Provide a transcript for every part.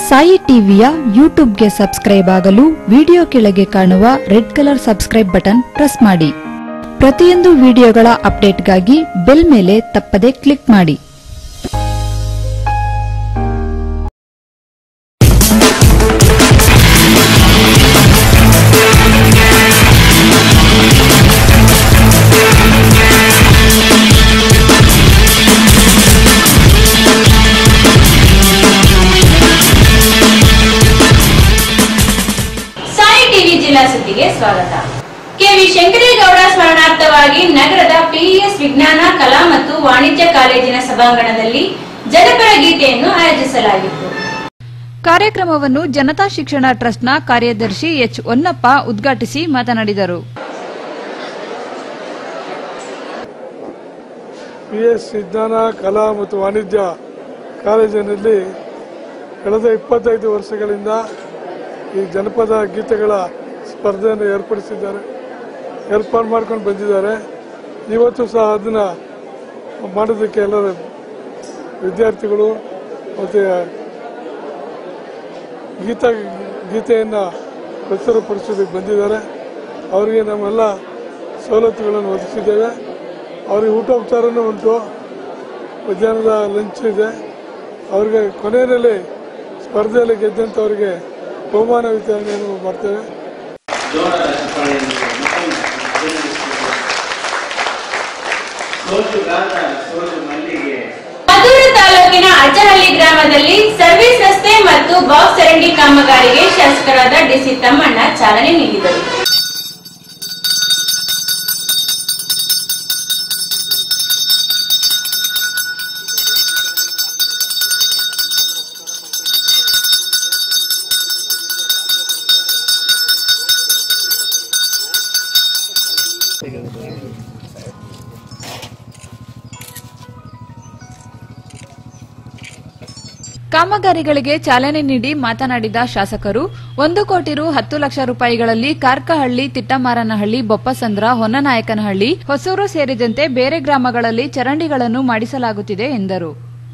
ಸಾಯಿ ಟಿವಿಯ ಯೂಟ್ಯೂಬ್ಗೆ ಸಬ್ಸ್ಕ್ರೈಬ್ ಆಗಲು ವಿಡಿಯೋ ಕೆಳಗೆ ಕಾಣುವ red colour subscribe button press ಮಾಡಿ ಪ್ರತಿಯೊಂದು ವಿಡಿಯೋಗಳ ಅಪ್ಡೇಟ್ಗಾಗಿ ಬೆಲ್ ಮೇಲೆ ತಪ್ಪದೆ ಕ್ಲಿಕ್ ಮಾಡಿ ಸಾಯಿ ಟಿವಿ ಜಿಲ್ಲಾ ಸುದ್ದಿಗೆ ಸ್ವಾಗತ ಕೆವಿ ಶಂಕರೇಗೌಡ ಸ್ಮರಣಾರ್ಥವಾಗಿ ನಗರದ ಪಿಇಎಸ್ ವಿಜ್ಞಾನ ಕಲಾ ಮತ್ತು ವಾಣಿಜ್ಯ ಕಾಲೇಜಿನ ಸಭಾಂಗಣದಲ್ಲಿ ಜನಪರ ಗೀತೆಯನ್ನು ಆಯೋಜಿಸಲಾಗಿತ್ತು ಕಾರ್ಯಕ್ರಮವನ್ನು ಜನತಾ ಶಿಕ್ಷಣ ಟ್ರಸ್ಟ್ನ ಕಾರ್ಯದರ್ಶಿ ಎಚ್ ಹೊನ್ನಪ್ಪ ಉದ್ಘಾಟಿಸಿ ಮಾತನಾಡಿದರು ಪಿ ಎಸ್ ವಿಜ್ಞಾನ ಕಲಾ ಮತ್ತು ವಾಣಿಜ್ಯ ಕಾಲೇಜಿನಲ್ಲಿ ಕಳೆದ ಇಪ್ಪತ್ತೈದು ವರ್ಷಗಳಿಂದ ಈ ಜನಪದ ಗೀತೆಗಳ ಸ್ಪರ್ಧೆಯನ್ನು ಏರ್ಪಡಿಸಿದ್ದಾರೆ ಏರ್ಪಾಡು ಮಾಡ್ಕೊಂಡು ಬಂದಿದ್ದಾರೆ ಇವತ್ತು ಸಹ ಅದನ್ನು ಮಾಡೋದಕ್ಕೆ ಎಲ್ಲರ ವಿದ್ಯಾರ್ಥಿಗಳು ಮತ್ತು ಗೀತ ಗೀತೆಯನ್ನು ಪ್ರಚುರಪಡಿಸೋದಕ್ಕೆ ಬಂದಿದ್ದಾರೆ ಅವರಿಗೆ ನಮ್ಮೆಲ್ಲ ಸವಲತ್ತುಗಳನ್ನು ಒದಗಿಸಿದ್ದೇವೆ ಅವರಿಗೆ ಊಟೋಪಚಾರನೂ ಉಂಟು ಮಧ್ಯಾಹ್ನದ ಲಂಚ್ ಇದೆ ಅವರಿಗೆ ಕೊನೆಯಲ್ಲಿ ಸ್ಪರ್ಧೆಯಲ್ಲಿ ಗೆದ್ದಂಥವರಿಗೆ ಬಹುಮಾನ ವಿತರಣೆಯನ್ನು ಮಾಡ್ತೇವೆ ಜೋರ ಚಪ್ಪಾಳೆಯನ್ನು ಸೋಜು ಗಾತ್ರ ಸೋಜು ಮಲ್ಲಿಗೆ ಮದ್ದೂರು ತಾಲೂಕಿನ ಅಜ್ಜಹಳ್ಳಿ ಗ್ರಾಮದಲ್ಲಿ ಸರ್ವಿಸ್ ರಸ್ತೆ ಮತ್ತು ಬಾಕ್ಸ್ ಚರಂಡಿ ಕಾಮಗಾರಿಗೆ ಶಾಸಕರಾದ ಡಿಸಿ ತಮ್ಮಣ್ಣ ಚಾಲನೆ ನೀಡಿದರು ಕಾಮಗಾರಿಗಳಿಗೆ ಚಾಲನೆ ನೀಡಿ ಮಾತನಾಡಿದ ಶಾಸಕರು ಒಂದು ಕೋಟಿ ರು ಹತ್ತು ಲಕ್ಷ ರೂಪಾಯಿಗಳಲ್ಲಿ ಕಾರ್ಕಹಳ್ಳಿ ತಿಟ್ಟಮಾರನಹಳ್ಳಿ ಬೊಪ್ಪಸಂದ್ರ ಹೊನ್ನನಾಯಕನಹಳ್ಳಿ ಹೊಸೂರು ಸೇರಿದಂತೆ ಬೇರೆ ಗ್ರಾಮಗಳಲ್ಲಿ ಚರಂಡಿಗಳನ್ನು ಮಾಡಿಸಲಾಗುತ್ತಿದೆ ಎಂದರು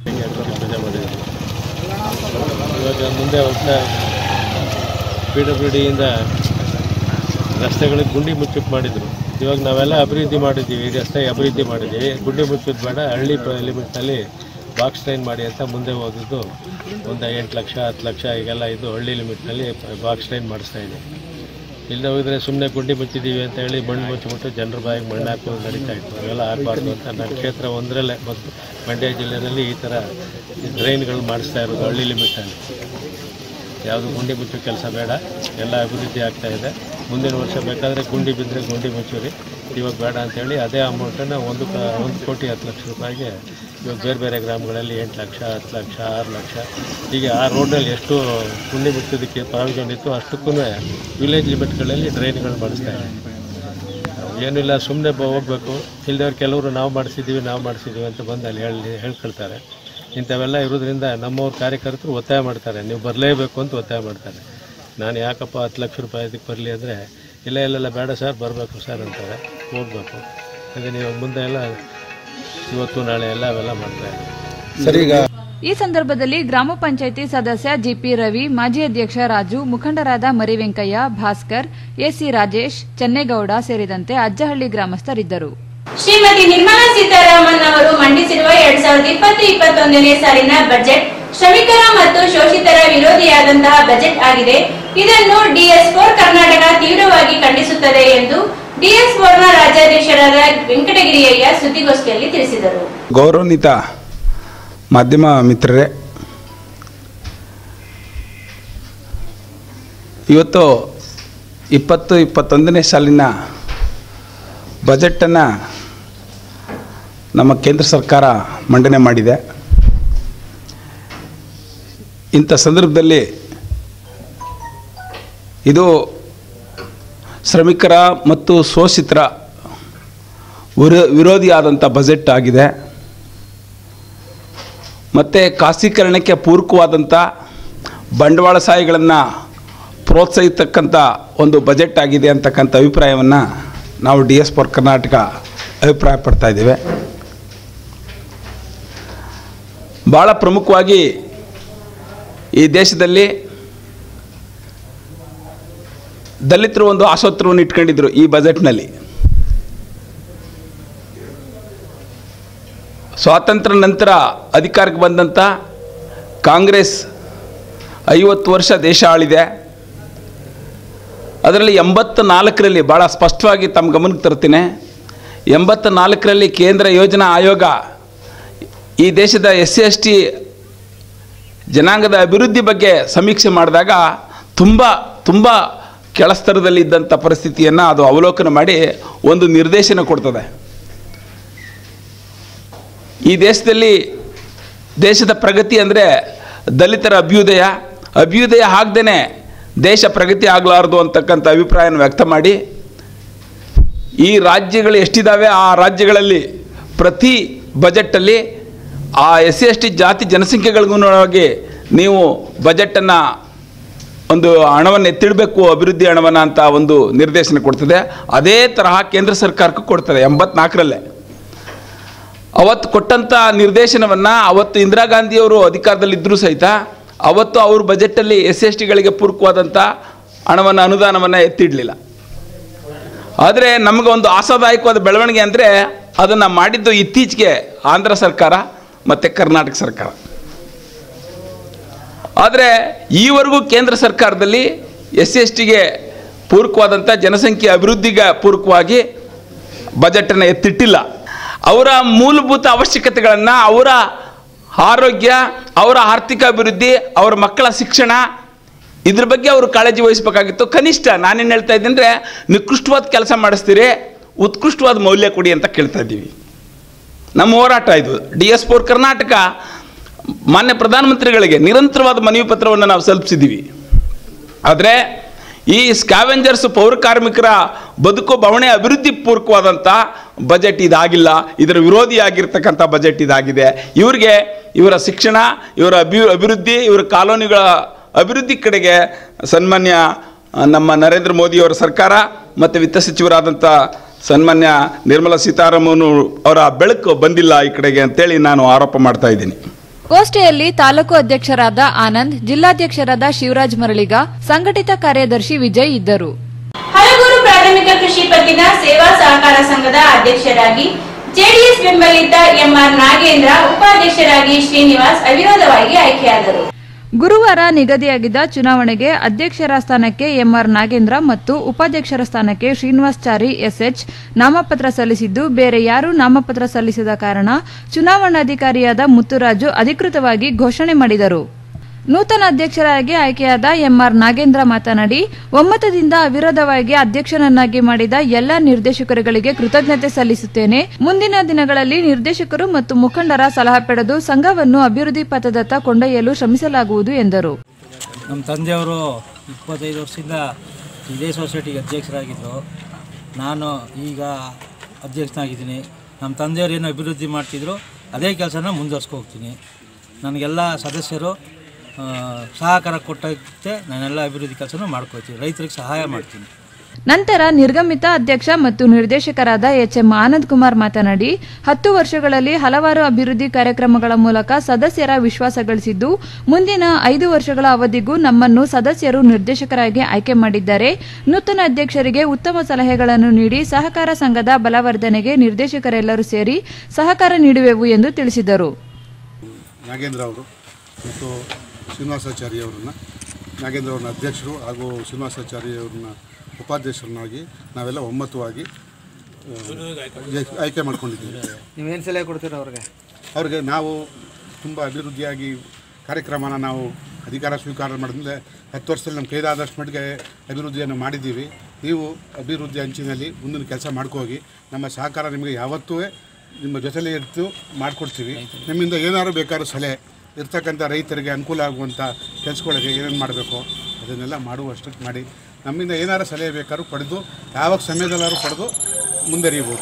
ಇವಾಗ ಮುಂದೆ ಹೋಗ್ತಾ ಪಿ ಡಬ್ಲ್ಯೂ ಡಿಯಿಂದ ರಸ್ತೆಗಳಿಗೆ ಗುಂಡಿ ಮುಚ್ಚುಪ್ ಮಾಡಿದರು ಇವಾಗ ನಾವೆಲ್ಲ ಅಭಿವೃದ್ಧಿ ಮಾಡಿದ್ದೀವಿ ಈ ರಸ್ತೆ ಅಭಿವೃದ್ಧಿ ಮಾಡಿದ್ದೀವಿ ಗುಂಡಿ ಮುಚ್ಚೋದು ಬೇಡ ಹಳ್ಳಿ ಲಿಮಿಟ್ನಲ್ಲಿ ಬಾಕ್ಸ್ ಟ್ರೈನ್ ಮಾಡಿ ಅಂತ ಮುಂದೆ ಹೋಗಿದ್ದು ಒಂದು ಎಂಟು ಲಕ್ಷ ಹತ್ತು ಲಕ್ಷ ಈಗೆಲ್ಲ ಇದು ಹಳ್ಳಿ ಲಿಮಿಟ್ನಲ್ಲಿ ಬಾಕ್ಸ್ ಟ್ರೈನ್ ಮಾಡಿಸ್ತಾ ಇದೆ ಇಲ್ಲದೆ ಹೋಗಿದ್ರೆ ಸುಮ್ಮನೆ ಗುಂಡಿ ಮುಚ್ಚಿದ್ದೀವಿ ಅಂತ ಹೇಳಿ ಮಣ್ಣು ಮುಚ್ಚಿಬಿಟ್ಟು ಜನರ ಬಾಯಿಗೆ ಮಣ್ಣು ಹಾಕೋದು ನಡೀತಾ ಇತ್ತು ಅವೆಲ್ಲ ಆಗಬಾರ್ದು ಅಂತ ನನ್ನ ಕ್ಷೇತ್ರ ಒಂದರಲ್ಲೇ ಮತ್ತು ಮಂಡ್ಯ ಜಿಲ್ಲೆಯಲ್ಲಿ ಈ ಥರ ಡ್ರೈನ್ಗಳು ಮಾಡಿಸ್ತಾ ಇರೋದು ಹಳ್ಳಿ ಲಿಮಿಟಲ್ಲಿ ಯಾವುದು ಗುಂಡಿ ಮುಚ್ಚೋ ಕೆಲಸ ಬೇಡ ಎಲ್ಲ ಅಭಿವೃದ್ಧಿ ಆಗ್ತಾ ಇದೆ ಮುಂದಿನ ವರ್ಷ ಬೇಕಾದರೆ ಗುಂಡಿ ಬಿದ್ದರೆ ಗುಂಡಿ ಮುಚ್ಚುರಿ ಇವಾಗ ಬೇಡ ಅಂತೇಳಿ ಅದೇ ಅಮೌಂಟನ್ನು ಒಂದು ಕ ಒಂದು ಕೋಟಿ ಹತ್ತು ಲಕ್ಷ ರೂಪಾಯಿಗೆ ಇವಾಗ ಬೇರೆ ಬೇರೆ ಗ್ರಾಮಗಳಲ್ಲಿ ಎಂಟು ಲಕ್ಷ ಹತ್ತು ಲಕ್ಷ ಆರು ಲಕ್ಷ ಹೀಗೆ ಆ ರೋಡ್ನಲ್ಲಿ ಎಷ್ಟು ಗುಂಡಿ ಮುಚ್ಚೋದಕ್ಕೆ ಪ್ರಾವಿಷನ್ ಇತ್ತು ಅಷ್ಟಕ್ಕೂ ವಿಲೇಜ್ ಲಿಮಿಟ್ಗಳಲ್ಲಿ ಡ್ರೈನ್ಗಳು ಮಾಡಿಸ್ತಾ ಇದೆ ಏನಿಲ್ಲ ಸುಮ್ಮನೆ ಹೋಗ್ಬೇಕು ಇಲ್ದವ್ರು ಕೆಲವರು ನಾವು ಮಾಡಿಸಿದ್ದೀವಿ ನಾವು ಮಾಡಿಸಿದ್ದೀವಿ ಅಂತ ಬಂದು ಅಲ್ಲಿ ಹೇಳಿ ಹೇಳ್ಕೊಳ್ತಾರೆ ಇಂಥವೆಲ್ಲ ಇರೋದ್ರಿಂದ ನಮ್ಮವ್ರ ಕಾರ್ಯಕರ್ತರು ಒತ್ತಾಯ ಮಾಡ್ತಾರೆ ನೀವು ಬರಲೇಬೇಕು ಅಂತ ಒತ್ತಾಯ ಮಾಡ್ತಾರೆ ನಾನು ಯಾಕಪ್ಪ ಹತ್ತು ಲಕ್ಷ ರೂಪಾಯಿ ಇದಕ್ಕೆ ಬರಲಿ ಅಂದರೆ ಇಲ್ಲ ಇಲ್ಲೆಲ್ಲ ಬೇಡ ಸರ್ ಬರಬೇಕು ಸರ್ ಅಂತಾರೆ ಹೋಗ್ಬೇಕು ಅದೇ ನೀವು ಮುಂದೆ ಎಲ್ಲ ಇವತ್ತು ನಾಳೆ ಎಲ್ಲ ಅವೆಲ್ಲ ಮಾಡ್ತಾರೆ ಈ ಸಂದರ್ಭದಲ್ಲಿ ಗ್ರಾಮ ಪಂಚಾಯಿತಿ ಸದಸ್ಯ ಜಿಪಿ ರವಿ ಮಾಜಿ ಅಧ್ಯಕ್ಷ ರಾಜು ಮುಖಂಡರಾದ ಮರಿವೆಂಕಯ್ಯ ಭಾಸ್ಕರ್ ಎಸಿ ರಾಜೇಶ್ ಚೆನ್ನೇಗೌಡ ಸೇರಿದಂತೆ ಅಜ್ಜಹಳ್ಳಿ ಗ್ರಾಮಸ್ಥರಿದ್ದರು ಶ್ರೀಮತಿ ನಿರ್ಮಲಾ ಸೀತಾರಾಮನ್ ಅವರು ಮಂಡಿಸಿರುವ ಎರಡ್ ಸಾವಿರದ ಇಪ್ಪತ್ತು ಇಪ್ಪತ್ತೊಂದನೇ ಸಾಲಿನ ಬಜೆಟ್ ಶ್ರಮಿಕರ ಮತ್ತು ಶೋಷಿತರ ವಿರೋಧಿಯಾದಂತಹ ಬಜೆಟ್ ಆಗಿದೆ ಇದನ್ನು ಡಿಎಸ್ ಫೋರ್ ಕರ್ನಾಟಕ ತೀವ್ರವಾಗಿ ಖಂಡಿಸುತ್ತದೆ ಎಂದು ಡಿಎಸ್ ಫೋರ್ನ ರಾಜ್ಯಾಧ್ಯಕ್ಷರಾದ ವೆಂಕಟಗಿರಿಯಯ್ಯ ಸುದ್ದಿಗೋಷ್ಠಿಯಲ್ಲಿ ತಿಳಿಸಿದರು ಗೌರವಾನ್ವಿತ ಮಾಧ್ಯಮ ಮಿತ್ರರೇ ಇವತ್ತು ಇಪ್ಪತ್ತು ಇಪ್ಪತ್ತೊಂದನೇ ಸಾಲಿನ ಬಜೆಟನ್ನು ನಮ್ಮ ಕೇಂದ್ರ ಸರ್ಕಾರ ಮಂಡನೆ ಮಾಡಿದೆ ಇಂಥ ಸಂದರ್ಭದಲ್ಲಿ ಇದು ಶ್ರಮಿಕರ ಮತ್ತು ಶೋಷಿತರ ವಿರೋ ವಿರೋಧಿಯಾದಂಥ ಬಜೆಟ್ ಆಗಿದೆ ಮತ್ತು ಖಾಸೀಕರಣಕ್ಕೆ ಪೂರಕವಾದಂಥ ಬಂಡವಾಳಶಾಹಿಗಳನ್ನು ಪ್ರೋತ್ಸಾಹಿತಕ್ಕಂಥ ಒಂದು ಬಜೆಟ್ ಆಗಿದೆ ಅಂತಕ್ಕಂಥ ಅಭಿಪ್ರಾಯವನ್ನು ನಾವು ಡಿ ಎಸ್ ಫಾರ್ ಕರ್ನಾಟಕ ಅಭಿಪ್ರಾಯ ಪಡ್ತಾ ಇದ್ದೇವೆ ಭಾಳ ಪ್ರಮುಖವಾಗಿ ಈ ದೇಶದಲ್ಲಿ ದಲಿತರು ಒಂದು ಆಶೋತ್ತರವನ್ನು ಇಟ್ಕೊಂಡಿದ್ರು ಈ ಬಜೆಟ್ನಲ್ಲಿ ಸ್ವಾತಂತ್ರ್ಯ ನಂತರ ಅಧಿಕಾರಕ್ಕೆ ಬಂದಂಥ ಕಾಂಗ್ರೆಸ್ ಐವತ್ತು ವರ್ಷ ದೇಶ ಆಳಿದೆ ಅದರಲ್ಲಿ ಎಂಬತ್ತ ನಾಲ್ಕರಲ್ಲಿ ಭಾಳ ಸ್ಪಷ್ಟವಾಗಿ ತಮ್ಮ ಗಮನಕ್ಕೆ ತರ್ತೀನಿ ಎಂಬತ್ತ ನಾಲ್ಕರಲ್ಲಿ ಕೇಂದ್ರ ಯೋಜನಾ ಆಯೋಗ ಈ ದೇಶದ ಎಸ್ ಸಿ ಎಸ್ ಟಿ ಜನಾಂಗದ ಅಭಿವೃದ್ಧಿ ಬಗ್ಗೆ ಸಮೀಕ್ಷೆ ಮಾಡಿದಾಗ ತುಂಬ ತುಂಬ ಕೆಳಸ್ತರದಲ್ಲಿ ಇದ್ದಂಥ ಪರಿಸ್ಥಿತಿಯನ್ನು ಅದು ಅವಲೋಕನ ಮಾಡಿ ಒಂದು ನಿರ್ದೇಶನ ಕೊಡ್ತದೆ ಈ ದೇಶದಲ್ಲಿ ದೇಶದ ಪ್ರಗತಿ ಅಂದರೆ ದಲಿತರ ಅಭ್ಯುದಯ ಅಭ್ಯುದಯ ಆಗದೇ ದೇಶ ಪ್ರಗತಿ ಆಗಲಾರದು ಅಂತಕ್ಕಂಥ ಅಭಿಪ್ರಾಯನ ವ್ಯಕ್ತ ಮಾಡಿ ಈ ರಾಜ್ಯಗಳು ಎಷ್ಟಿದ್ದಾವೆ ಆ ರಾಜ್ಯಗಳಲ್ಲಿ ಪ್ರತಿ ಬಜೆಟಲ್ಲಿ ಆ ಎಸ್ ಸಿ ಎಸ್ ಟಿ ಜಾತಿ ಜನಸಂಖ್ಯೆಗಳಿಗನುಗುಣವಾಗಿ ನೀವು ಬಜೆಟನ್ನು ಒಂದು ಹಣವನ್ನು ಎತ್ತಿಡಬೇಕು ಅಭಿವೃದ್ಧಿ ಹಣವನ್ನು ಅಂತ ಒಂದು ನಿರ್ದೇಶನ ಕೊಡ್ತದೆ ಅದೇ ತರಹ ಕೇಂದ್ರ ಸರ್ಕಾರಕ್ಕೂ ಕೊಡ್ತದೆ ಎಂಬತ್ನಾಲ್ಕರಲ್ಲೇ ಅವತ್ತು ಕೊಟ್ಟಂಥ ನಿರ್ದೇಶನವನ್ನು ಅವತ್ತು ಇಂದಿರಾ ಗಾಂಧಿಯವರು ಅಧಿಕಾರದಲ್ಲಿದ್ದರೂ ಸಹಿತ ಅವತ್ತು ಅವ್ರ ಬಜೆಟಲ್ಲಿ ಎಸ್ ಎಸ್ ಟಿಗಳಿಗೆ ಪೂರಕವಾದಂಥ ಹಣವನ್ನು ಅನುದಾನವನ್ನು ಎತ್ತಿಡಲಿಲ್ಲ ಆದರೆ ನಮಗೆ ಒಂದು ಆಶಾದಾಯಕವಾದ ಬೆಳವಣಿಗೆ ಅಂದರೆ ಅದನ್ನು ಮಾಡಿದ್ದು ಇತ್ತೀಚೆಗೆ ಆಂಧ್ರ ಸರ್ಕಾರ ಮತ್ತು ಕರ್ನಾಟಕ ಸರ್ಕಾರ ಆದರೆ ಈವರೆಗೂ ಕೇಂದ್ರ ಸರ್ಕಾರದಲ್ಲಿ ಎಸ್ ಎಸ್ ಟಿಗೆ ಪೂರಕವಾದಂಥ ಜನಸಂಖ್ಯೆ ಅಭಿವೃದ್ಧಿಗೆ ಪೂರಕವಾಗಿ ಬಜೆಟನ್ನು ಎತ್ತಿಟ್ಟಿಲ್ಲ ಅವರ ಮೂಲಭೂತ ಅವಶ್ಯಕತೆಗಳನ್ನು ಅವರ ಆರೋಗ್ಯ ಅವರ ಆರ್ಥಿಕ ಅಭಿವೃದ್ಧಿ ಅವರ ಮಕ್ಕಳ ಶಿಕ್ಷಣ ಇದ್ರ ಬಗ್ಗೆ ಅವರು ಕಾಳಜಿ ವಹಿಸಬೇಕಾಗಿತ್ತು ಕನಿಷ್ಠ ನಾನೇನು ಹೇಳ್ತಾ ಇದ್ದೀನಿ ಅಂದರೆ ನಿಕೃಷ್ಟವಾದ ಕೆಲಸ ಮಾಡಿಸ್ತೀರಿ ಉತ್ಕೃಷ್ಟವಾದ ಮೌಲ್ಯ ಕೊಡಿ ಅಂತ ಕೇಳ್ತಾ ಇದ್ದೀವಿ ನಮ್ಮ ಹೋರಾಟ ಇದು ಡಿ ಎಸ್ ಫೋರ್ ಕರ್ನಾಟಕ ಮಾನ್ಯ ಪ್ರಧಾನಮಂತ್ರಿಗಳಿಗೆ ನಿರಂತರವಾದ ಮನವಿ ಪತ್ರವನ್ನು ನಾವು ಸಲ್ಲಿಸಿದ್ದೀವಿ ಆದರೆ ಈ ಸ್ಕ್ಯಾವೆಂಜರ್ಸ್ ಪೌರ ಕಾರ್ಮಿಕರ ಬದುಕು ಬವಣೆ ಅಭಿವೃದ್ಧಿ ಪೂರ್ವಕವಾದಂಥ ಬಜೆಟ್ ಇದಾಗಿಲ್ಲ ಇದರ ವಿರೋಧಿಯಾಗಿರ್ತಕ್ಕಂಥ ಬಜೆಟ್ ಇದಾಗಿದೆ ಇವರಿಗೆ ಇವರ ಶಿಕ್ಷಣ ಇವರ ಅಭಿ ಅಭಿವೃದ್ಧಿ ಇವರ ಕಾಲೋನಿಗಳ ಅಭಿವೃದ್ಧಿ ಕಡೆಗೆ ಸನ್ಮಾನ್ಯ ಆ, ನಮ್ಮ ನರೇಂದ್ರ ಮೋದಿಯವರ ಸರ್ಕಾರ ಮತ್ತು ವಿತ್ತ ಸಚಿವರಾದಂಥ ಸನ್ಮಾನ್ಯ ನಿರ್ಮಲಾ ಸೀತಾರಾಮನ್ ಅವರ ಬೆಳಕು ಬಂದಿಲ್ಲ ಈ ಕಡೆಗೆ ಅಂತೇಳಿ ನಾನು ಆರೋಪ ಮಾಡ್ತಾ ಇದ್ದೀನಿ ಗೋಷ್ಠಿಯಲ್ಲಿ ತಾಲೂಕು ಅಧ್ಯಕ್ಷರಾದ ಆನಂದ್ ಜಿಲ್ಲಾಧ್ಯಕ್ಷರಾದ ಶಿವರಾಜ್ ಮರಳಿಗ ಸಂಘಟಿತ ಕಾರ್ಯದರ್ಶಿ ವಿಜಯ್ ಇದ್ದರು ಹಲಗೂರು ಪ್ರಾಥಮಿಕ ಕೃಷಿ ಪತ್ತಿನ ಸೇವಾ ಸಹಕಾರ ಸಂಘದ ಅಧ್ಯಕ್ಷರಾಗಿ ಜೆಡಿಎಸ್ ಬೆಂಬಲಿತ ಎಂಆರ್ ನಾಗೇಂದ್ರ ಉಪಾಧ್ಯಕ್ಷರಾಗಿ ಶ್ರೀನಿವಾಸ್ ಅವಿರೋಧವಾಗಿ ಆಯ್ಕೆಯಾದರು ಗುರುವಾರ ನಿಗದಿಯಾಗಿದ್ದ ಚುನಾವಣೆಗೆ ಅಧ್ಯಕ್ಷರ ಸ್ಥಾನಕ್ಕೆ ಎಂಆರ್ ನಾಗೇಂದ್ರ ಮತ್ತು ಉಪಾಧ್ಯಕ್ಷರ ಸ್ಥಾನಕ್ಕೆ ಶ್ರೀನಿವಾಸ್ ಚಾರಿ ಎಸ್ಎಚ್ ನಾಮಪತ್ರ ಸಲ್ಲಿಸಿದ್ದು ಬೇರೆ ಯಾರೂ ನಾಮಪತ್ರ ಸಲ್ಲಿಸದ ಕಾರಣ ಚುನಾವಣಾಧಿಕಾರಿಯಾದ ಮುತ್ತುರಾಜು ಅಧಿಕೃತವಾಗಿ ಘೋಷಣೆ ಮಾಡಿದರು ನೂತನ ಅಧ್ಯಕ್ಷರಾಗಿ ಆಯ್ಕೆಯಾದ ಎಂಆರ್ ನಾಗೇಂದ್ರ ಮಾತನಾಡಿ ಒಮ್ಮತದಿಂದ ಅವಿರೋಧವಾಗಿ ಅಧ್ಯಕ್ಷನನ್ನಾಗಿ ಮಾಡಿದ ಎಲ್ಲ ನಿರ್ದೇಶಕರುಗಳಿಗೆ ಕೃತಜ್ಞತೆ ಸಲ್ಲಿಸುತ್ತೇನೆ ಮುಂದಿನ ದಿನಗಳಲ್ಲಿ ನಿರ್ದೇಶಕರು ಮತ್ತು ಮುಖಂಡರ ಸಲಹೆ ಪಡೆದು ಸಂಘವನ್ನು ಅಭಿವೃದ್ಧಿ ಪಥದತ್ತ ಕೊಂಡೊಯ್ಯಲು ಶ್ರಮಿಸಲಾಗುವುದು ಎಂದರು ನಮ್ಮ ತಂದೆಯವರು ಇಪ್ಪತ್ತೈದು ವರ್ಷದಿಂದ ಇದೇ ಸೊಸೈಟಿಗೆ ಅಧ್ಯಕ್ಷರಾಗಿದ್ದರು ನಾನು ಈಗ ಅಧ್ಯಕ್ಷನಾಗಿದ್ದೀನಿ ನಮ್ಮ ತಂದೆಯವರು ಏನು ಅಭಿವೃದ್ಧಿ ಮಾಡ್ತಿದ್ರು ಅದೇ ಕೆಲಸನ ಮುಂದುವರ್ಸ್ಕೊ ಹೋಗ್ತೀನಿ ನನಗೆಲ್ಲ ಸದಸ್ಯರು ಆ, ಸಹಕಾರ ಕೊಟ್ಟಂತೆ ನಾನೆಲ್ಲ ಅಭಿವೃದ್ಧಿ ಕೆಲಸನೂ ಮಾಡ್ಕೊಳ್ತೀನಿ ರೈತರಿಗೆ ಸಹಾಯ ಮಾಡ್ತೀನಿ ನಂತರ ನಿರ್ಗಮಿತ ಅಧ್ಯಕ್ಷ ಮತ್ತು ನಿರ್ದೇಶಕರಾದ ಎಚ್ಎಂ ಆನಂದ್ ಕುಮಾರ್ ಮಾತನಾಡಿ ಹತ್ತು ವರ್ಷಗಳಲ್ಲಿ ಹಲವಾರು ಅಭಿವೃದ್ಧಿ ಕಾರ್ಯಕ್ರಮಗಳ ಮೂಲಕ ಸದಸ್ಯರ ವಿಶ್ವಾಸ ಗಳಿಸಿದ್ದು ಮುಂದಿನ ಐದು ವರ್ಷಗಳ ಅವಧಿಗೂ ನಮ್ಮನ್ನು ಸದಸ್ಯರು ನಿರ್ದೇಶಕರಾಗಿ ಆಯ್ಕೆ ಮಾಡಿದ್ದಾರೆ ನೂತನ ಅಧ್ಯಕ್ಷರಿಗೆ ಉತ್ತಮ ಸಲಹೆಗಳನ್ನು ನೀಡಿ ಸಹಕಾರ ಸಂಘದ ಬಲವರ್ಧನೆಗೆ ನಿರ್ದೇಶಕರೆಲ್ಲರೂ ಸೇರಿ ಸಹಕಾರ ನೀಡುವೆವು ಎಂದು ತಿಳಿಸಿದರು ನಾಗೇಂದ್ರ ಅವರು ಮತ್ತು ಶ್ರೀನಿವಾಸಾಚಾರ್ಯ ಅವರನ್ನ ನಾಗೇಂದ್ರ ಅವ್ರನ್ನ ಅಧ್ಯಕ್ಷರು ಹಾಗೂ ಶ್ರೀನಿವಾಸಾಚಾರ್ಯ ಅವ್ರನ್ನ ಉಪಾಧ್ಯಕ್ಷರನ್ನಾಗಿ ನಾವೆಲ್ಲ ಒಮ್ಮತವಾಗಿ ಆ, ಆಯ್ಕೆ ಮಾಡ್ಕೊಂಡಿದ್ದೀವಿ ನೀವೇನು ಸಲಹೆ ಕೊಡ್ತೀರ ಅವ್ರಿಗೆ ಅವ್ರಿಗೆ ನಾವು ತುಂಬ ಅಭಿವೃದ್ಧಿಯಾಗಿ ಕಾರ್ಯಕ್ರಮನ ನಾವು ಅಧಿಕಾರ ಸ್ವೀಕಾರ ಮಾಡಿದ್ಮೇಲೆ ಹತ್ತು ವರ್ಷದಲ್ಲಿ ನಮ್ಮ ಕೈಲಾದಷ್ಟು ಮಟ್ಟಿಗೆ ಅಭಿವೃದ್ಧಿಯನ್ನು ಮಾಡಿದ್ದೀವಿ ನೀವು ಅಭಿವೃದ್ಧಿ ಅಂಚಿನಲ್ಲಿ ಮುಂದಿನ ಕೆಲಸ ಮಾಡ್ಕೋಗಿ ನಮ್ಮ ಸಹಕಾರ ನಿಮಗೆ ಯಾವತ್ತೂ ನಿಮ್ಮ ಜೊತೆಲೇ ಇರ್ತು ಮಾಡಿಕೊಡ್ತೀವಿ ನಿಮ್ಮಿಂದ ಏನಾದ್ರು ಬೇಕಾದ್ರೂ ಸಲಹೆ ಇರ್ತಕ್ಕಂಥ ರೈತರಿಗೆ ಅನುಕೂಲ ಆಗುವಂಥ ಕೆಲಸಗಳಿಗೆ ಏನೇನು ಮಾಡಬೇಕು ಅದನ್ನೆಲ್ಲ ಮಾಡುವಷ್ಟಕ್ಕೆ ಮಾಡಿ ನಮ್ಮಿಂದ ಏನಾರು ಸಲಹೆ ಬೇಕಾದ್ರೂ ಪಡೆದು ಯಾವಾಗ ಸಮಯದಲ್ಲಾದ್ರೂ ಪಡೆದು ಮುಂದರಿಯಬಹುದು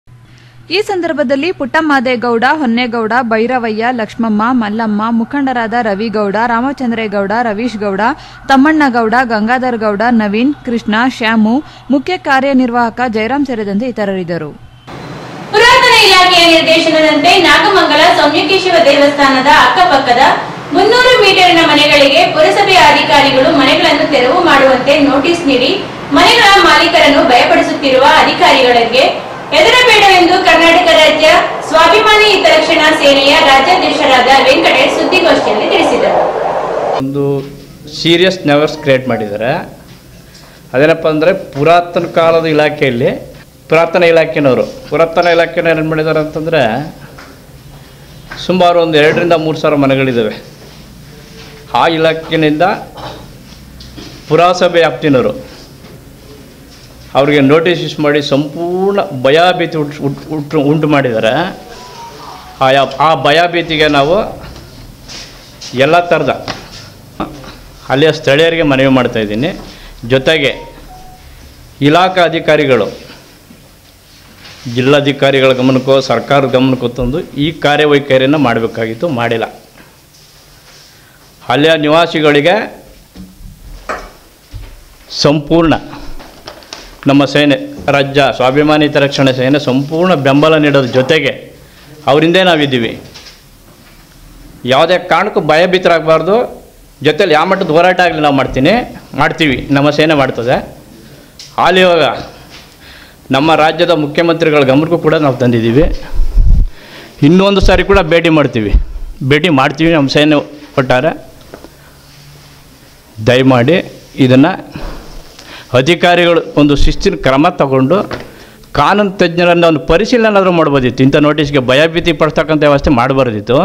ಈ ಸಂದರ್ಭದಲ್ಲಿ ಪುಟ್ಟಮಾದೇಗೌಡ ಹೊನ್ನೇಗೌಡ ಭೈರವಯ್ಯ ಲಕ್ಷ್ಮಮ್ಮ ಮಲ್ಲಮ್ಮ ಮುಖಂಡರಾದ ರವಿಗೌಡ ರಾಮಚಂದ್ರೇಗೌಡ ರವೀಶ್ ಗೌಡ ತಮ್ಮಣ್ಣಗೌಡ ಗಂಗಾಧರ್ ಗೌಡ ನವೀನ್ ಕೃಷ್ಣ ಶ್ಯಾಮು ಮುಖ್ಯ ಕಾರ್ಯನಿರ್ವಾಹಕ ಜಯರಾಮ್ ಸೇರಿದಂತೆ ಇತರರಿದ್ದರು ಪುರಾತನ ಇಲಾಖೆಯ ನಿರ್ದೇಶನದಂತೆ ನಾಗಮಂಗಲ ಸೌಮ್ಯಕೇಶವ ದೇವಸ್ಥಾನದ ಅಕ್ಕಪಕ್ಕ ಅಕ್ಕಪಕ್ಕದ ಮುನ್ನೂರು ಮೀಟರಿನ ಮನೆಗಳಿಗೆ ಪುರಸಭೆಯ ಅಧಿಕಾರಿಗಳು ಮನೆಗಳನ್ನು ತೆರವು ಮಾಡುವಂತೆ ನೋಟಿಸ್ ನೀಡಿ ಮನೆಗಳ ಮಾಲೀಕರನ್ನು ಭಯಪಡಿಸುತ್ತಿರುವ ಅಧಿಕಾರಿಗಳಿಗೆ ಎದುರಬೇಡವೆಂದು ಕರ್ನಾಟಕ ರಾಜ್ಯ ಸ್ವಾಭಿಮಾನಿ ಹಿತರಕ್ಷಣಾ ಸೇನೆಯ ರಾಜ್ಯಾಧ್ಯಕ್ಷರಾದ ವೆಂಕಟೇಶ್ ಸುದ್ದಿಗೋಷ್ಠಿಯಲ್ಲಿ ತಿಳಿಸಿದರು ಒಂದು ಸೀರಿಯಸ್ ನೆವರ್ಸ್ ಕ್ರಿಯೇಟ್ ಮಾಡಿದ್ದಾರೆ ಅದೇನಪ್ಪ ಅಂದರೆ ಪುರಾತನ ಕಾಲದ ಇಲಾಖೆಯಲ್ಲಿ ಪುರಾತನ ಇಲಾಖೆನವರು ಪುರಾತನ ಇಲಾಖೆನ ಏನು ಮಾಡಿದ್ದಾರೆ ಅಂತಂದರೆ ಸುಮಾರು ಒಂದು ಎರಡರಿಂದ ಮೂರು ಸಾವಿರ ಮನೆಗಳಿದ್ದಾವೆ ಆ ಇಲಾಖೆಯಿಂದ ಪುರಸಭೆ ವ್ಯಾಪ್ತಿನವರು ಅವರಿಗೆ ನೋಟಿಸ್ ಇಸ್ ಮಾಡಿ ಸಂಪೂರ್ಣ ಭಯಭೀತಿ ಉಂಟು ಉಂಟು- ಉಂಟು ಉಂಟು ಮಾಡಿದ್ದಾರೆ ಆ ಯಾ- ಆ ಭಯಭೀತಿಗೆ ನಾವು ಎಲ್ಲ ಥರದ ಅಲ್ಲಿಯ ಸ್ಥಳೀಯರಿಗೆ ಮನವಿ ಮಾಡ್ತಾ ಇದ್ದೀನಿ ಜೊತೆಗೆ ಇಲಾಖಾ ಅಧಿಕಾರಿಗಳು ಜಿಲ್ಲಾಧಿಕಾರಿಗಳ ಗಮನಕ್ಕೋ ಸರ್ಕಾರದ ಗಮನಕ್ಕೋ ತಂದು ಈ ಕಾರ್ಯವೈಖರಿಯನ್ನು ಮಾಡಬೇಕಾಗಿತ್ತು ಮಾಡಿಲ್ಲ ಅಲ್ಲಿಯ ನಿವಾಸಿಗಳಿಗೆ ಸಂಪೂರ್ಣ ನಮ್ಮ ಸೇನೆ ರಾಜ್ಯ ಸ್ವಾಭಿಮಾನಿ ಹಿತರಕ್ಷಣೆ ಸೇನೆ ಸಂಪೂರ್ಣ ಬೆಂಬಲ ನೀಡೋದ್ರ ಜೊತೆಗೆ ಅವರಿಂದೇ ನಾವಿದ್ದೀವಿ ಯಾವುದೇ ಕಾರಣಕ್ಕೂ ಭಯಭೀತರಾಗಬಾರ್ದು ಜೊತೆಲಿ ಯಾವ ಮಟ್ಟದ ಹೋರಾಟ ಆಗಲಿ ನಾವು ಮಾಡ್ತೀನಿ ಮಾಡ್ತೀವಿ ನಮ್ಮ ಸೇನೆ ಮಾಡ್ತದೆ ಹಾಲಿ ಇವಾಗ ನಮ್ಮ ರಾಜ್ಯದ ಮುಖ್ಯಮಂತ್ರಿಗಳ ಗಮನಕ್ಕೂ ಕೂಡ ನಾವು ತಂದಿದ್ದೀವಿ ಇನ್ನೊಂದು ಸಾರಿ ಕೂಡ ಭೇಟಿ ಮಾಡ್ತೀವಿ ಭೇಟಿ ಮಾಡ್ತೀವಿ ನಮ್ಮ ಸೇನೆ ಒಟ್ಟಾರೆ ದಯಮಾಡಿ ಇದನ್ನು ಅಧಿಕಾರಿಗಳು ಒಂದು ಶಿಸ್ತಿನ ಕ್ರಮ ತಗೊಂಡು ಕಾನೂನು ತಜ್ಞರನ್ನು ಒಂದು ಪರಿಶೀಲನೆ ಮಾಡ್ಬೋದಿತ್ತು ಇಂಥ ನೋಟಿಸ್ಗೆ ಭಯಭೀತಿ ಪಡಿಸ್ತಕ್ಕಂಥ ವ್ಯವಸ್ಥೆ ಮಾಡಬಾರ್ದಿತ್ತು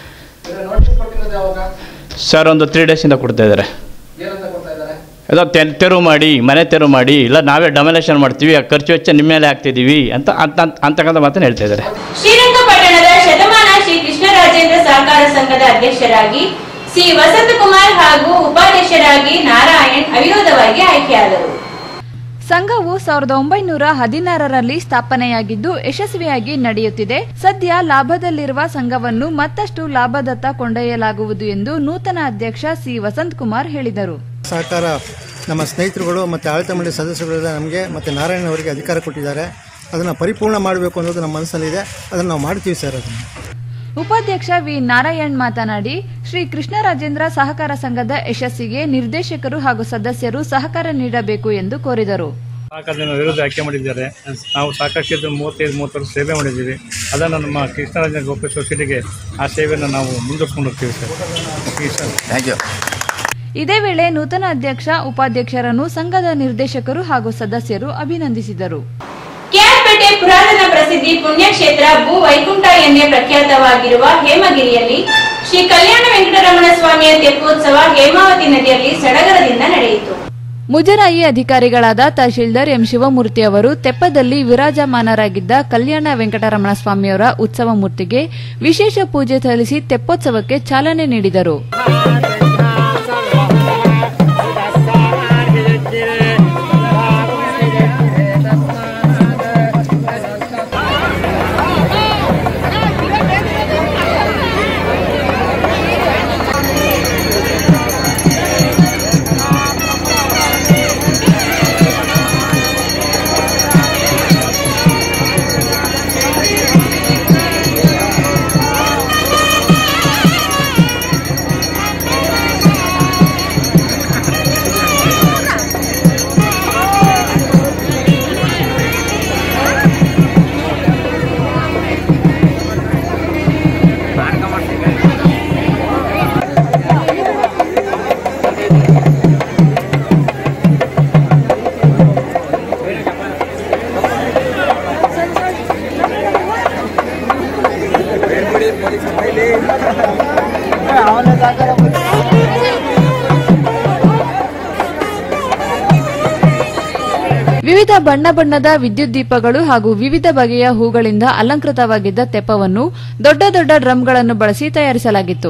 ಸರ್ ಒಂದು ತ್ರೀ ಡೇಸಿಂದ ಕೊಡ್ತಾ ಇದ್ದಾರೆ ಏನೋ ತೆ ತೆರವು ಮಾಡಿ ಮನೆ ತೆರವು ಮಾಡಿ ಇಲ್ಲ ನಾವೇ ಡೊಮಿನೇಷನ್ ಮಾಡ್ತೀವಿ ಆ ಖರ್ಚು ವೆಚ್ಚ ನಿಮ್ಮ ಮೇಲೆ ಹಾಕ್ತಿದ್ದೀವಿ ಅಂತ ಅಂತ ಅಂತಕ್ಕಂಥ ಮಾತನ್ನು ಹೇಳ್ತಾ ಇದ್ದಾರೆ ಶ್ರೀರಂಗಪಟ್ಟಣದ ಶತಮಾನ ಶ್ರೀ ಕೃಷ್ಣರಾಜೇಂದ್ರ ಸಹಕಾರ ಸಂಘದ ಅಧ್ಯಕ್ಷರಾಗಿ ಸಿ ವಸಂತಕುಮಾರ್ ಹಾಗೂ ಉಪಾಧ್ಯಕ್ಷರಾಗಿ ನಾರಾಯಣ್ ಅವಿರೋಧವಾಗಿ ಆಯ್ಕೆಯಾದರು ಸಂಘವು ಸಾವಿರದ ಒಂಬೈನೂರ ಹದಿನಾರರಲ್ಲಿ ಸ್ಥಾಪನೆಯಾಗಿದ್ದು ಯಶಸ್ವಿಯಾಗಿ ನಡೆಯುತ್ತಿದೆ ಸದ್ಯ ಲಾಭದಲ್ಲಿರುವ ಸಂಘವನ್ನು ಮತ್ತಷ್ಟು ಲಾಭದತ್ತ ಕೊಂಡೊಯ್ಯಲಾಗುವುದು ಎಂದು ನೂತನ ಅಧ್ಯಕ್ಷ ಸಿ ವಸಂತಕುಮಾರ್ ಹೇಳಿದರು ಸಹಕಾರ ನಮ್ಮ ಸ್ನೇಹಿತರುಗಳು ಮತ್ತು ಆಡಳಿತ ಮಂಡಳಿ ಸದಸ್ಯಗಳೆಲ್ಲ ನಮಗೆ ಮತ್ತು ನಾರಾಯಣ ಅವರಿಗೆ ಅಧಿಕಾರ ಕೊಟ್ಟಿದ್ದಾರೆ ಅದನ್ನು ಪರಿಪೂರ್ಣ ಮಾಡಬೇಕು ಅನ್ನೋದು ನಮ್ಮ ಮನಸ್ಸಲ್ಲಿದೆ ಅದನ್ನು ನಾವು ಮಾಡ್ತೀವಿ ಸರ್ ಅದನ್ನು ಉಪಾಧ್ಯಕ್ಷ ವಿ ನಾರಾಯಣ್ ಮಾತನಾಡಿ ಶ್ರೀ ಕೃಷ್ಣರಾಜೇಂದ್ರ ಸಹಕಾರ ಸಂಘದ ಯಶಸ್ಸಿಗೆ ನಿರ್ದೇಶಕರು ಹಾಗೂ ಸದಸ್ಯರು ಸಹಕಾರ ನೀಡಬೇಕು ಎಂದು ಕೋರಿದರು ಸಹಕಾರದಿಂದ ವಿರುದ್ಧ ಆಯ್ಕೆ ಮಾಡಿದ್ದಾರೆ ನಾವು ಸಾಕಷ್ಟು ಕ್ಷೇತ್ರ ಮೂವತ್ತೈದು ಮೂವತ್ತು ವರ್ಷ ಸೇವೆ ಮಾಡಿದ್ದೀವಿ ಅದನ್ನು ನಮ್ಮ ಕೃಷ್ಣರಾಜ ಗೋಪಾಲ ಸೊಸೈಟಿಗೆ ಆ ಸೇವೆಯನ್ನು ನಾವು ಮುಂದುವರ್ಸ್ಕೊಂಡು ಹೋಗ್ತೀವಿ ಸರ್ ಈ ಸರ್ ಥ್ಯಾಂಕ್ ಯು ಇದೇ ವೇಳೆ ನೂತನ ಅಧ್ಯಕ್ಷ ಉಪಾಧ್ಯಕ್ಷರನ್ನು ಸಂಘದ ನಿರ್ದೇಶಕರು ಹಾಗೂ ಸದಸ್ಯರು ಅಭಿನಂದಿಸಿದರು ಕೆಆರ್ಪೇಟೆ ಪುರಾತನ ಪ್ರಸಿದ್ಧಿ ಪುಣ್ಯಕ್ಷೇತ್ರ ಭೂ ವೈಕುಂಠ ಎಂದೇ ಪ್ರಖ್ಯಾತವಾಗಿರುವ ಹೇಮಗಿರಿಯಲ್ಲಿ ಶ್ರೀ ಕಲ್ಯಾಣ ವೆಂಕಟರಮಣ ಸ್ವಾಮಿಯ ತೆಪ್ಪೋತ್ಸವ ಹೇಮಾವತಿ ನದಿಯಲ್ಲಿ ಸಡಗರದಿಂದ ನಡೆಯಿತು ಮುಜರಾಯಿ ಅಧಿಕಾರಿಗಳಾದ ತಹಶೀಲ್ದಾರ್ ಎಂ ಶಿವಮೂರ್ತಿ ಅವರು ತೆಪ್ಪದಲ್ಲಿ ವಿರಾಜಮಾನರಾಗಿದ್ದ ಕಲ್ಯಾಣ ವೆಂಕಟರಮಣ ಸ್ವಾಮಿಯವರ ಉತ್ಸವ ಮೂರ್ತಿಗೆ ವಿಶೇಷ ಪೂಜೆ ಸಲ್ಲಿಸಿ ತೆಪ್ಪೋತ್ಸವಕ್ಕೆ ಚಾಲನೆ ನೀಡಿದರು ವಿವಿಧ ಬಣ್ಣ ಬಣ್ಣದ ವಿದ್ಯುತ್ ದೀಪಗಳು ಹಾಗೂ ವಿವಿಧ ಬಗೆಯ ಹೂಗಳಿಂದ ಅಲಂಕೃತವಾಗಿದ್ದ ತೆಪ್ಪವನ್ನು ದೊಡ್ಡ ದೊಡ್ಡ ಡ್ರಮ್ಗಳನ್ನು ಬಳಸಿ ತಯಾರಿಸಲಾಗಿತ್ತು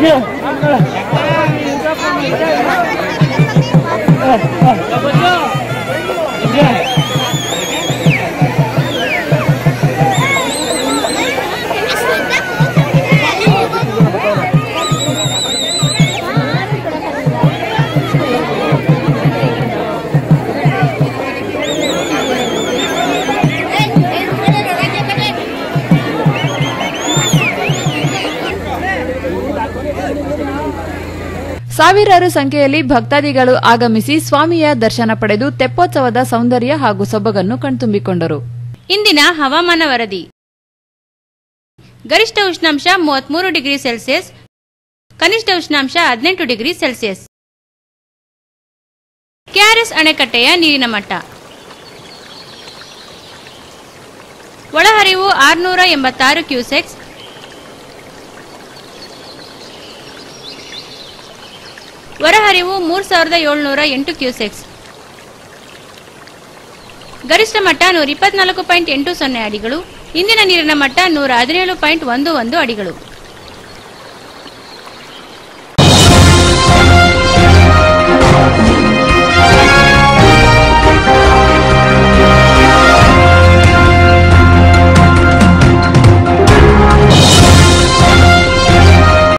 ಸಾವಿರಾರು ಸಂಖ್ಯೆಯಲ್ಲಿ ಭಕ್ತಾದಿಗಳು ಆಗಮಿಸಿ ಸ್ವಾಮಿಯ ದರ್ಶನ ಪಡೆದು ತೆಪ್ಪೋತ್ಸವದ ಸೌಂದರ್ಯ ಹಾಗೂ ಸೊಬಗನ್ನು ಕಣ್ತುಂಬಿಕೊಂಡರು ಇಂದಿನ ಹವಾಮಾನ ವರದಿ ಗರಿಷ್ಠ ಉಷ್ಣಾಂಶ ಮೂವತ್ಮೂರು ಡಿಗ್ರಿ ಸೆಲ್ಸಿಯಸ್ ಕನಿಷ್ಠ ಉಷ್ಣಾಂಶ ಹದಿನೆಂಟು ಡಿಗ್ರಿ ಸೆಲ್ಸಿಯಸ್ ಕೆಆರ್ಎಸ್ ಅಣೆಕಟ್ಟೆಯ ನೀರಿನ ಮಟ್ಟ ಒಳಹರಿವು ಆರುನೂರ ಎಂಬತ್ತಾರು ಕ್ಯೂಸೆಕ್ಸ್ ಹೊರಹರಿವು ಮೂರು ಸಾವಿರದ ಏಳ್ನೂರ ಎಂಟು ಕ್ಯೂಸೆಕ್ಸ್ ಗರಿಷ್ಠ ಮಟ್ಟ ನೂರ ಇಪ್ಪತ್ನಾಲ್ಕು ಪಾಯಿಂಟ್ ಎಂಟು ಸೊನ್ನೆ ಅಡಿಗಳು ಇಂದಿನ ನೀರಿನ ಮಟ್ಟ ನೂರ ಹದಿನೇಳು ಪಾಯಿಂಟ್ ಒಂದು ಒಂದು ಅಡಿಗಳು